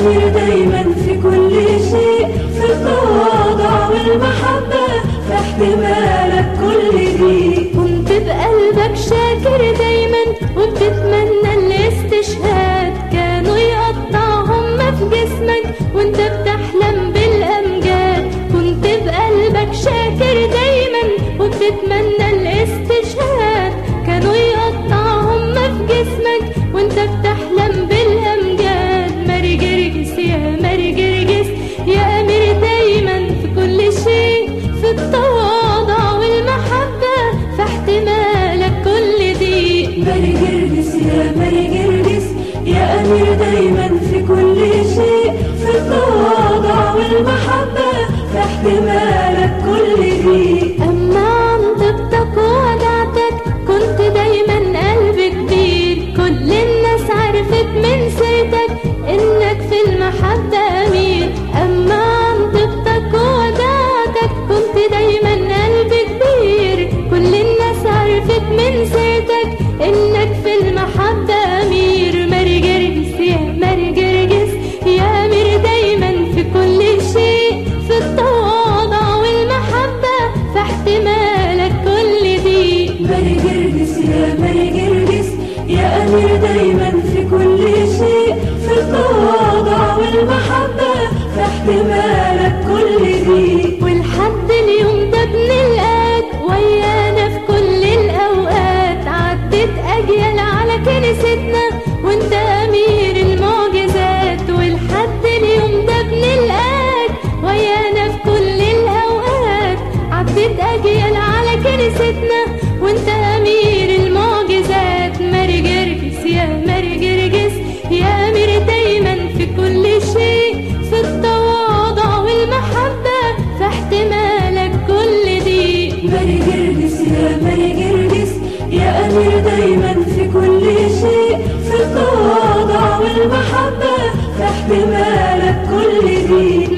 أمير دايما في كل شيء في التواضع والمحبة في احتمالك كل ضيق كنت بقلبك شاكر دايما وبتتمنى الاستشهاد كانوا يقطعهم في جسمك وانت بتحلم بالامجاد كنت بقلبك شاكر دايما وبتتمنى الاستشهاد كانوا يقطعهم في جسمك وانت بتحلم بالامجاد ماري جرجس يا ماري جرجس يا امير دايما في كل شيء في التواضع والمحبه في احتمالك كل ضيق ماري جرجس يا ماري جرجس يا أمير دايما في كل شيء في التواضع والمحبة في احتمالك كل ضيق أما عن طيبتك وودعتك كنت دايما قلب كبير كل الناس عرفت من سيرتك إنك في المحبة أمير أما عن طيبتك وودعتك كنت دايما قلب كبير كل الناس عرفت من سيرتك إنك في المحبة أمير ماري جرجس يا ماري جرجس يا أمير دايما في كل شيء في التواضع والمحبة في احتمالك كل ضيق ماري جرجس يا ماري جرجس يا أمير دايما في كل شيء في التواضع والمحبة في احتمالك كل ضيق ولحد اليوم ده بنلقاك ويانا في كل الأوقات عدت أجيال على كنيستنا وانت أمير المعجزات ولحد اليوم ده بنلقاك ويانا في كل الأوقات عدت أجيال على كنيستنا وانت أمير المعجزات ماري جرجس يا ماري جرجس يا أمير دايما في كل شيء في التواضع والمحبة في احتمالك كل ضيق ماري جرجس يا ماري جرجس يا أمير دايما في كل شيء في التواضع والمحبة في احتمالك كل ضيق